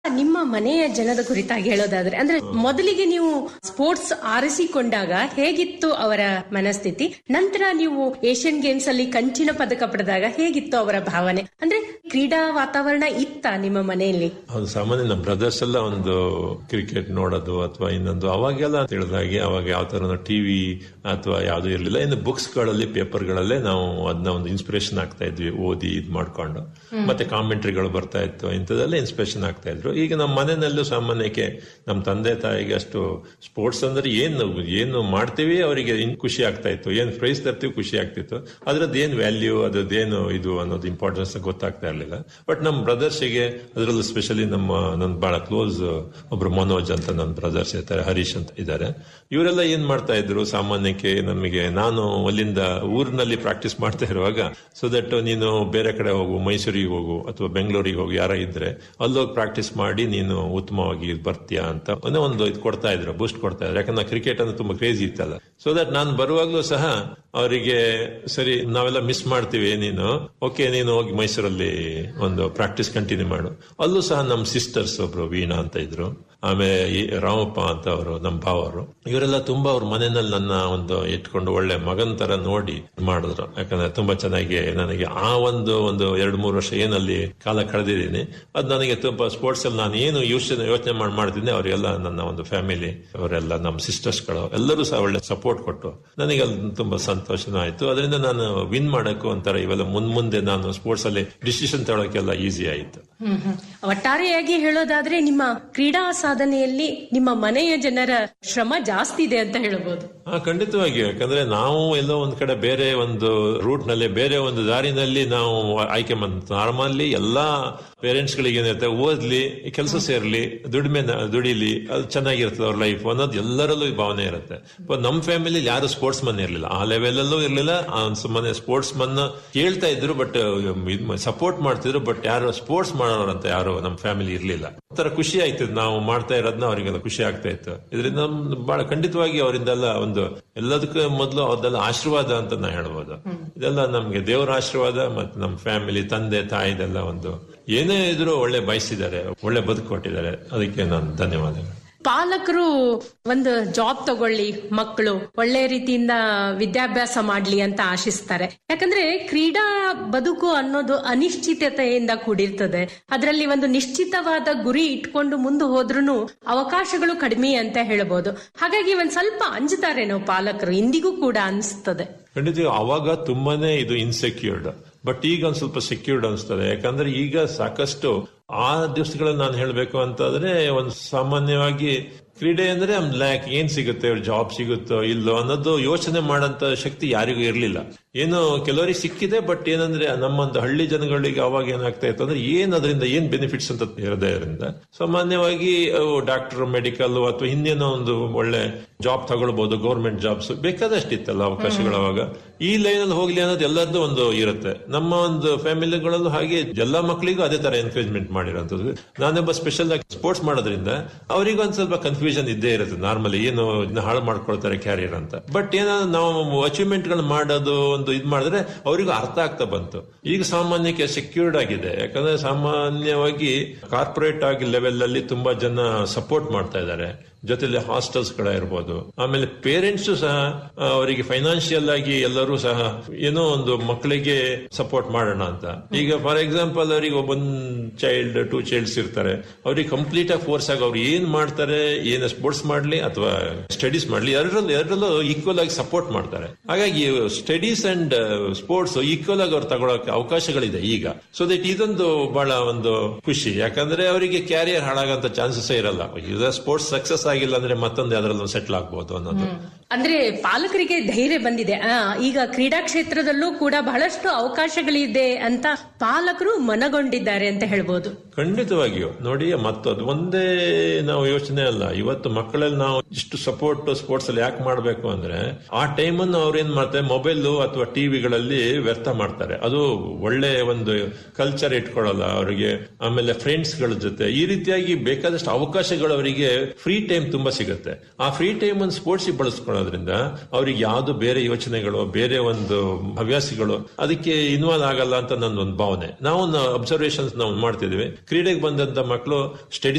ನಿಮ್ಮ ಮನೆಯ ಜನದ ಕುರಿತಾಗಿ ಹೇಳೋದಾದ್ರೆ ಅಂದ್ರೆ ಮೊದಲಿಗೆ ನೀವು ಸ್ಪೋರ್ಟ್ಸ್ ಆರಿಸಿಕೊಂಡಾಗ ಹೇಗಿತ್ತು ಅವರ ಮನಸ್ಥಿತಿ ನಂತರ ನೀವು ಏಷ್ಯನ್ ಗೇಮ್ಸ್ ಅಲ್ಲಿ ಕಂಚಿನ ಪದಕ ಪಡೆದಾಗ ಹೇಗಿತ್ತು ಅವರ ಭಾವನೆ ಅಂದ್ರೆ ಕ್ರೀಡಾ ವಾತಾವರಣ ಇತ್ತ ನಿಮ್ಮ ಮನೆಯಲ್ಲಿ ಅದು ಸಾಮಾನ್ಯ ನಮ್ಮ ಬ್ರದರ್ಸ್ ಎಲ್ಲ ಒಂದು ಕ್ರಿಕೆಟ್ ನೋಡೋದು ಅಥವಾ ಇನ್ನೊಂದು ಅವಾಗೆಲ್ಲ ತಿಳಿದಾಗೆ ಅವಾಗ ಯಾವ ತರ ಟಿವಿ ಅಥವಾ ಯಾವ್ದು ಇರಲಿಲ್ಲ ಇನ್ನು ಬುಕ್ಸ್ ಗಳಲ್ಲಿ ಪೇಪರ್ ಗಳಲ್ಲೇ ನಾವು ಅದನ್ನ ಒಂದು ಇನ್ಸ್ಪಿರೇಷನ್ ಆಗ್ತಾ ಇದ್ವಿ ಓದಿ ಇದ್ ಮಾಡ್ಕೊಂಡು ಮತ್ತೆ ಕಾಮೆಂಟ್ರಿಗಳು ಬರ್ತಾ ಇತ್ತು ಇಂಥದ್ದೆಲ್ಲ ಇನ್ಸ್ಪಿರೇಷನ್ ಆಗ್ತಾ ಇದ್ರು ಈಗ ನಮ್ಮ ಮನೆಯಲ್ಲೂ ಸಾಮಾನ್ಯಕ್ಕೆ ನಮ್ಮ ತಂದೆ ತಾಯಿಗೆ ಅಷ್ಟು ಸ್ಪೋರ್ಟ್ಸ್ ಅಂದ್ರೆ ಏನು ಏನು ಮಾಡ್ತೀವಿ ಅವರಿಗೆ ಇನ್ ಖುಷಿ ಆಗ್ತಾ ಇತ್ತು ಏನ್ ಪ್ರೈಸ್ ತರ್ತೀವಿ ಖುಷಿ ಆಗ್ತಿತ್ತು ಅದ್ರದ್ದು ಏನ್ ವ್ಯಾಲ್ಯೂ ಅದ್ರದ್ದೇನು ಇದು ಅನ್ನೋದು ಇಂಪಾರ್ಟೆನ್ಸ್ ಗೊತ್ತಾಗ್ತಾ ಇರಲಿಲ್ಲ ಬಟ್ ನಮ್ಮ ಬ್ರದರ್ಸ್ಗೆ ಅದರಲ್ಲೂ ಸ್ಪೆಷಲಿ ನಮ್ಮ ನನ್ ಬಹಳ ಕ್ಲೋಸ್ ಒಬ್ರು ಮನೋಜ್ ಅಂತ ನನ್ನ ಬ್ರದರ್ಸ್ ಇರ್ತಾರೆ ಹರೀಶ್ ಅಂತ ಇದ್ದಾರೆ ಇವರೆಲ್ಲ ಏನ್ ಮಾಡ್ತಾ ಇದ್ರು ಸಾಮಾನ್ಯಕ್ಕೆ ನಮಗೆ ನಾನು ಅಲ್ಲಿಂದ ಊರಿನಲ್ಲಿ ಪ್ರಾಕ್ಟೀಸ್ ಮಾಡ್ತಾ ಇರುವಾಗ ಸೊ ದಟ್ ನೀನು ಬೇರೆ ಕಡೆ ಹೋಗು ಮೈಸೂರಿಗೆ ಹೋಗು ಅಥವಾ ಬೆಂಗಳೂರಿಗೆ ಹೋಗು ಯಾರ ಇದ್ರೆ ಅಲ್ಲೋಗಿ ಪ್ರಾಕ್ಟೀಸ್ ಮಾಡಿ ನೀನು ಉತ್ತಮವಾಗಿ ಬರ್ತೀಯಾ ಅಂತ ಅನ್ನೋ ಒಂದು ಇದು ಕೊಡ್ತಾ ಇದ್ರು ಬೂಸ್ಟ್ ಕೊಡ್ತಾ ಇದ್ರು ಯಾಕಂದ್ರೆ ಕ್ರಿಕೆಟ್ ಅಂದ್ರೆ ತುಂಬಾ ಕ್ರೇಜಿ ಇತ್ತಲ್ಲ ಸೊ ದಟ್ ನಾನು ಬರುವಾಗ್ಲೂ ಸಹ ಅವರಿಗೆ ಸರಿ ನಾವೆಲ್ಲ ಮಿಸ್ ಮಾಡ್ತೀವಿ ನೀನು ಓಕೆ ನೀನು ಹೋಗಿ ಮೈಸೂರಲ್ಲಿ ಒಂದು ಪ್ರಾಕ್ಟೀಸ್ ಕಂಟಿನ್ಯೂ ಮಾಡು ಅಲ್ಲೂ ಸಹ ನಮ್ಮ ಸಿಸ್ಟರ್ಸ್ ಒಬ್ರು ವೀಣಾ ಅಂತ ಇದ್ರು ಆಮೇಲೆ ಈ ರಾಮಪ್ಪ ಅಂತ ಅವರು ನಮ್ಮ ಭಾವರು ಇವರೆಲ್ಲ ತುಂಬಾ ಅವ್ರ ಮನೆಯಲ್ಲಿ ನನ್ನ ಒಂದು ಇಟ್ಕೊಂಡು ಒಳ್ಳೆ ಮಗನ್ ತರ ನೋಡಿ ಮಾಡಿದ್ರು ಯಾಕಂದ್ರೆ ತುಂಬಾ ಚೆನ್ನಾಗಿ ನನಗೆ ಆ ಒಂದು ಒಂದು ಎರಡು ಮೂರು ವರ್ಷ ಏನಲ್ಲಿ ಕಾಲ ಕಳೆದಿದ್ದೀನಿ ಅದು ನನಗೆ ತುಂಬಾ ಸ್ಪೋರ್ಟ್ಸ್ ಅಲ್ಲಿ ನಾನು ಏನು ಯೋಚನೆ ಯೋಚನೆ ಮಾಡಿ ಮಾಡ್ತೀನಿ ಅವರೆಲ್ಲ ನನ್ನ ಒಂದು ಫ್ಯಾಮಿಲಿ ಅವರೆಲ್ಲ ನಮ್ಮ ಸಿಸ್ಟರ್ಸ್ಗಳು ಎಲ್ಲರೂ ಸಹ ಒಳ್ಳೆ ಸಪೋರ್ಟ್ ಕೊಟ್ಟು ನನಗೆ ಅಲ್ಲಿ ತುಂಬಾ ಸಂತೋಷನೂ ಆಯ್ತು ಅದರಿಂದ ನಾನು ವಿನ್ ಮಾಡಕ್ಕೂ ಒಂಥರ ಇವೆಲ್ಲ ಮುಂದ್ ಮುಂದೆ ನಾನು ಸ್ಪೋರ್ಟ್ಸ್ ಅಲ್ಲಿ ಡಿಸಿಷನ್ ತಗೊಳಕ್ಕೆಲ್ಲ ಈಸಿ ಆಯ್ತು ಹ್ಮ್ ಹ್ಮ್. ಒಟ್ಟಾರೆಯಾಗಿ ಹೇಳೋದಾದ್ರೆ ನಿಮ್ಮ ಕ್ರೀಡಾ ಸಾಧನೆಯಲ್ಲಿ ನಿಮ್ಮ ಮನೆಯ ಜನರ ಶ್ರಮ ಜಾಸ್ತಿ ಇದೆ ಅಂತ ಹೇಳ್ಬೋದು ಹಾ ಖಂಡಿತವಾಗಿಯೂ ಯಾಕಂದ್ರೆ ನಾವು ಎಲ್ಲೋ ಒಂದ್ ಕಡೆ ಬೇರೆ ಒಂದು ರೂಟ್ ನಲ್ಲಿ ಬೇರೆ ಒಂದು ದಾರಿನಲ್ಲಿ ನಾವು ಆಯ್ಕೆ ಬಂದ ನಾರ್ಮಲ್ಲಿ ಎಲ್ಲಾ ಪೇರೆಂಟ್ಸ್ ಗಳಿಗೆ ಏನಿರುತ್ತೆ ಓದ್ಲಿ ಕೆಲಸ ಸೇರ್ಲಿ ದುಡಿಮೆ ದುಡಿಲಿ ಅದು ಚೆನ್ನಾಗಿರ್ತದೆ ಅವ್ರ ಲೈಫ್ ಅನ್ನೋದು ಎಲ್ಲರಲ್ಲೂ ಈ ಭಾವನೆ ಇರುತ್ತೆ ಬಟ್ ನಮ್ಮ ಫ್ಯಾಮಿಲಿ ಯಾರು ಸ್ಪೋರ್ಟ್ಸ್ ಮನ್ ಇರಲಿಲ್ಲ ಆ ಲೆವೆಲ್ ಅಲ್ಲೂ ಇರಲಿಲ್ಲ ಸುಮ್ಮನೆ ಸ್ಪೋರ್ಟ್ಸ್ ಮನ್ ಕೇಳ್ತಾ ಇದ್ರು ಬಟ್ ಸಪೋರ್ಟ್ ಮಾಡ್ತಿದ್ರು ಬಟ್ ಯಾರು ಸ್ಪೋರ್ಟ್ಸ್ ಮಾಡೋರಂತ ಯಾರು ನಮ್ಮ ಫ್ಯಾಮಿಲಿ ಇರ್ಲಿಲ್ಲ ಒಂಥರ ಖುಷಿ ಆಯ್ತದ ನಾವು ಮಾಡ್ತಾ ಇರೋದನ್ನ ಅವರಿಗೆಲ್ಲ ಖುಷಿ ಆಗ್ತಾ ಇತ್ತು ಇದರಿಂದ ನಮ್ದು ಬಹಳ ಖಂಡಿತವಾಗಿ ಅವರಿಂದೆಲ್ಲ ಒಂದು ಎಲ್ಲದಕ್ಕೂ ಮೊದಲು ಅವ್ರದ್ದೆಲ್ಲ ಆಶೀರ್ವಾದ ಅಂತ ನಾ ಹೇಳ್ಬೋದು ಇದೆಲ್ಲ ನಮ್ಗೆ ದೇವರ ಆಶೀರ್ವಾದ ಮತ್ತೆ ನಮ್ಮ ಫ್ಯಾಮಿಲಿ ತಂದೆ ತಾಯಿದೆಲ್ಲ ಒಂದು ಏನೇ ಇದ್ರು ಒಳ್ಳೆ ಬಯಸಿದ್ದಾರೆ ಒಳ್ಳೆ ಬದುಕು ಕೊಟ್ಟಿದ್ದಾರೆ ಅದಕ್ಕೆ ನಾನು ಧನ್ಯವಾದಗಳು ಪಾಲಕರು ಒಂದು ಜಾಬ್ ತಗೊಳ್ಳಿ ಮಕ್ಕಳು ಒಳ್ಳೆ ರೀತಿಯಿಂದ ವಿದ್ಯಾಭ್ಯಾಸ ಮಾಡ್ಲಿ ಅಂತ ಆಶಿಸ್ತಾರೆ ಯಾಕಂದ್ರೆ ಕ್ರೀಡಾ ಬದುಕು ಅನ್ನೋದು ಅನಿಶ್ಚಿತತೆಯಿಂದ ಕೂಡಿರ್ತದೆ ಅದರಲ್ಲಿ ಒಂದು ನಿಶ್ಚಿತವಾದ ಗುರಿ ಇಟ್ಕೊಂಡು ಮುಂದೆ ಹೋದ್ರೂ ಅವಕಾಶಗಳು ಕಡಿಮೆ ಅಂತ ಹೇಳ್ಬೋದು ಹಾಗಾಗಿ ಒಂದ್ ಸ್ವಲ್ಪ ಅಂಜುತ್ತಾರೇನೋ ಪಾಲಕರು ಇಂದಿಗೂ ಕೂಡ ಅನಿಸ್ತದೆ ಖಂಡಿತ ಅವಾಗ ತುಂಬಾನೇ ಇದು ಇನ್ಸೆಕ್ಯೂರ್ಡ್ ಬಟ್ ಈಗ ಒಂದ್ ಸ್ವಲ್ಪ ಸೆಕ್ಯೂರ್ಡ್ ಅನಿಸ್ತದೆ ಯಾಕಂದ್ರೆ ಈಗ ಸಾಕಷ್ಟು ಆ ದಿವಸಗಳಲ್ಲಿ ನಾನು ಹೇಳ್ಬೇಕು ಅಂತಂದ್ರೆ ಒಂದು ಸಾಮಾನ್ಯವಾಗಿ ಕ್ರೀಡೆ ಅಂದ್ರೆ ಲ್ಯಾಕ್ ಏನ್ ಸಿಗುತ್ತೆ ಜಾಬ್ ಸಿಗುತ್ತೋ ಇಲ್ಲೋ ಅನ್ನೋದು ಯೋಚನೆ ಮಾಡಂತ ಶಕ್ತಿ ಯಾರಿಗೂ ಇರಲಿಲ್ಲ ಏನು ಕೆಲವರಿಗೆ ಸಿಕ್ಕಿದೆ ಬಟ್ ಏನಂದ್ರೆ ನಮ್ಮೊಂದು ಹಳ್ಳಿ ಜನಗಳಿಗೆ ಅವಾಗ ಏನಾಗ್ತಾ ಇತ್ತು ಅಂದ್ರೆ ಏನ್ ಅದರಿಂದ ಏನ್ ಬೆನಿಫಿಟ್ಸ್ ಅಂತ ಇರೋದ್ರಿಂದ ಸಾಮಾನ್ಯವಾಗಿ ಡಾಕ್ಟರ್ ಮೆಡಿಕಲ್ ಅಥವಾ ಇನ್ನೇನೋ ಒಂದು ಒಳ್ಳೆ ಜಾಬ್ ತಗೊಳ್ಬಹುದು ಗೌರ್ಮೆಂಟ್ ಜಾಬ್ಸ್ ಬೇಕಾದಷ್ಟಿತ್ತಲ್ಲ ಅವಕಾಶಗಳು ಅವಾಗ ಈ ಲೈನ್ ಅಲ್ಲಿ ಹೋಗ್ಲಿ ಅನ್ನೋದು ಎಲ್ಲರದ್ದು ಒಂದು ಇರುತ್ತೆ ನಮ್ಮ ಒಂದು ಫ್ಯಾಮಿಲಿಗಳಲ್ಲೂ ಹಾಗೆ ಎಲ್ಲಾ ಮಕ್ಕಳಿಗೂ ಅದೇ ತರ ಎನ್ಕರೇಜ್ಮೆಂಟ್ ಮಾಡಿರೋಂಥದ್ದು ನಾನೊಬ್ಬ ಸ್ಪೆಷಲ್ ಆಗಿ ಸ್ಪೋರ್ಟ್ಸ್ ಮಾಡೋದ್ರಿಂದ ಅವರಿಗೆ ಒಂದ್ ಸ್ವಲ್ಪ ಕನ್ಫ್ಯೂಷನ್ ಇದ್ದೇ ಇರುತ್ತೆ ನಾರ್ಮಲಿ ಏನು ಇದನ್ನ ಹಾಳು ಮಾಡ್ಕೊಳ್ತಾರೆ ಕ್ಯಾರಿಯರ್ ಅಂತ ಬಟ್ ಏನೋ ನಾವು ಅಚೀವ್ಮೆಂಟ್ ಗಳು ಮಾಡೋದು ಒಂದು ಇದ್ ಮಾಡಿದ್ರೆ ಅವರಿಗೂ ಅರ್ಥ ಆಗ್ತಾ ಬಂತು ಈಗ ಸಾಮಾನ್ಯಕ್ಕೆ ಸೆಕ್ಯೂರ್ಡ್ ಆಗಿದೆ ಯಾಕಂದ್ರೆ ಸಾಮಾನ್ಯವಾಗಿ ಕಾರ್ಪೊರೇಟ್ ಆಗಿ ಲೆವೆಲ್ ಅಲ್ಲಿ ತುಂಬಾ ಜನ ಸಪೋರ್ಟ್ ಮಾಡ್ತಾ ಇದ್ದಾರೆ ಜೊತೆಲಿ ಹಾಸ್ಟೆಲ್ಸ್ ಗಳ ಇರ್ಬೋದು ಆಮೇಲೆ ಪೇರೆಂಟ್ಸ್ ಸಹ ಅವರಿಗೆ ಫೈನಾನ್ಷಿಯಲ್ ಆಗಿ ಎಲ್ಲರೂ ಸಹ ಏನೋ ಒಂದು ಮಕ್ಕಳಿಗೆ ಸಪೋರ್ಟ್ ಮಾಡೋಣ ಅಂತ ಈಗ ಫಾರ್ ಎಕ್ಸಾಂಪಲ್ ಅವರಿಗೆ ಒಬ್ಬೊಂದ್ ಚೈಲ್ಡ್ ಟೂ ಚೈಲ್ಡ್ಸ್ ಇರ್ತಾರೆ ಅವ್ರಿಗೆ ಕಂಪ್ಲೀಟ್ ಆಗಿ ಫೋರ್ಸ್ ಆಗಿ ಅವ್ರು ಏನ್ ಮಾಡ್ತಾರೆ ಏನು ಸ್ಪೋರ್ಟ್ಸ್ ಮಾಡ್ಲಿ ಅಥವಾ ಸ್ಟಡೀಸ್ ಮಾಡ್ಲಿ ಎರಡರಲ್ಲೂ ಎರಡರಲ್ಲೂ ಈಕ್ವಲ್ ಆಗಿ ಸಪೋರ್ಟ್ ಮಾಡ್ತಾರೆ ಹಾಗಾಗಿ ಸ್ಟಡೀಸ್ ಅಂಡ್ ಸ್ಪೋರ್ಟ್ಸ್ ಈಕ್ವಲ್ ಆಗಿ ಅವ್ರು ತಗೊಳಕ್ಕೆ ಅವಕಾಶಗಳಿದೆ ಈಗ ಸೊ ದಟ್ ಇದೊಂದು ಬಹಳ ಒಂದು ಖುಷಿ ಯಾಕಂದ್ರೆ ಅವರಿಗೆ ಕ್ಯಾರಿಯರ್ ಹಾಳಾಗಂತ ಚಾನ್ಸಸ್ ಇರಲ್ಲ ಈಗ ಸ್ಪೋರ್ಟ್ಸ್ ಸಕ್ಸಸ್ ಆಗಿಲ್ಲ ಅಂದ್ರೆ ಮತ್ತೊಂದು ಯಾವ್ದ್ರಲ್ಲೂ ಸೆಟ್ಲ್ ಆಗ್ಬಹುದು ಅನ್ನೋದು ಅಂದ್ರೆ ಪಾಲಕರಿಗೆ ಧೈರ್ಯ ಬಂದಿದೆ ಆ, ಈಗ ಕ್ರೀಡಾ ಕ್ಷೇತ್ರದಲ್ಲೂ ಕೂಡ ಬಹಳಷ್ಟು ಅವಕಾಶಗಳಿದೆ ಅಂತ ಪಾಲಕರು ಮನಗೊಂಡಿದ್ದಾರೆ ಅಂತ ಹೇಳ್ಬೋದು ಖಂಡಿತವಾಗಿಯೂ ನೋಡಿ ಮತ್ತದು ಒಂದೇ ನಾವು ಯೋಚನೆ ಅಲ್ಲ ಇವತ್ತು ಮಕ್ಕಳಲ್ಲಿ ನಾವು ಇಷ್ಟು ಸಪೋರ್ಟ್ ಸ್ಪೋರ್ಟ್ಸ್ ಅಲ್ಲಿ ಯಾಕೆ ಮಾಡಬೇಕು ಅಂದ್ರೆ ಆ ಟೈಮ್ ಅನ್ನು ಅವ್ರು ಏನ್ ಮಾಡ್ತಾರೆ ಮೊಬೈಲ್ ಅಥವಾ ಟಿವಿಗಳಲ್ಲಿ ವ್ಯರ್ಥ ಮಾಡ್ತಾರೆ ಅದು ಒಳ್ಳೆ ಒಂದು ಕಲ್ಚರ್ ಇಟ್ಕೊಳ್ಳಲ್ಲ ಅವರಿಗೆ ಆಮೇಲೆ ಫ್ರೆಂಡ್ಸ್ ಗಳ ಜೊತೆ ಈ ರೀತಿಯಾಗಿ ಬೇಕಾದಷ್ಟು ಅವಕಾಶಗಳು ಅವರಿಗೆ ಫ್ರೀ ಟೈಮ್ ತುಂಬಾ ಸಿಗುತ್ತೆ ಆ ಫ್ರೀ ಟೈಮ್ ಅನ್ನು ಸ್ಪೋರ್ಟ್ಸ್ ಬಳಸ್ಕೊಳ್ಳೋದ್ರಿಂದ ಅವ್ರಿಗೆ ಯಾವ್ದು ಬೇರೆ ಯೋಚನೆಗಳು ಬೇರೆ ಒಂದು ಹವ್ಯಾಸಿಗಳು ಅದಕ್ಕೆ ಇನ್ವಾಲ್ವ್ ಆಗಲ್ಲ ಅಂತ ನನ್ನ ಒಂದು ಭಾವನೆ ನಾವು ಅಬ್ಸರ್ವೇಷನ್ಸ್ ನಾವು ಮಾಡ್ತಿದ್ವಿ ಕ್ರೀಡೆಗೆ ಬಂದಂತ ಮಕ್ಕಳು ಸ್ಟಡಿ